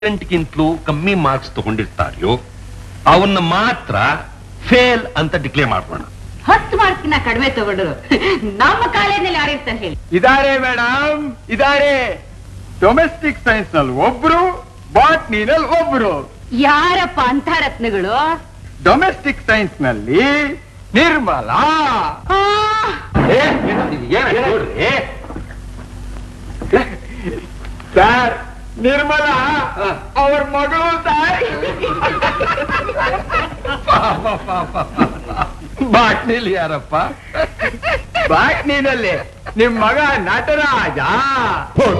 ಗಿಂತಲೂ ಕಮ್ಮಿ ಮಾರ್ಕ್ಸ್ ತಗೊಂಡಿರ್ತಾರೆಯೋ ಅವನ್ನ ಮಾತ್ರ ಫೇಲ್ ಅಂತ ಡಿಕ್ಲೇರ್ ಮಾಡೋಣ ಹತ್ತು ಮಾರ್ಕ್ನ ಕಡಿಮೆ ತಗೊಂಡ್ರು ನಮ್ಮ ಕಾಲೇಜಲ್ಲಿ ಯಾರಿರ್ತಾರೆ ಹೇಳಿ ಇದಾರೆ ಮೇಡಮ್ ಇದಾರೆ ಡೊಮೆಸ್ಟಿಕ್ ಸೈನ್ಸ್ ನಲ್ಲಿ ಒಬ್ರು ಬಾಟ್ನಿನಲ್ಲಿ ಒಬ್ರು ಯಾರಪ್ಪ ಅಂತ ರತ್ನಗಳು ಡೊಮೆಸ್ಟಿಕ್ ಸೈನ್ಸ್ ನಲ್ಲಿ ನಿರ್ಮಲಾ ಆ, ಏ, ಏನಾಗ್ತಿದೆ? ಏನಾಯ್ತು ನೋಡ್ರಿ? ಸರ್ ನಿರ್ಮಲಾ ಅವ್ರ ಮಗಳು ಸರ್ ಬಾಟ್ನಿಲಿ ಯಾರಪ್ಪ ಬಾಟ್ನಿನಲ್ಲಿ ನಿಮ್ ಮಗ ನಟರಾಜ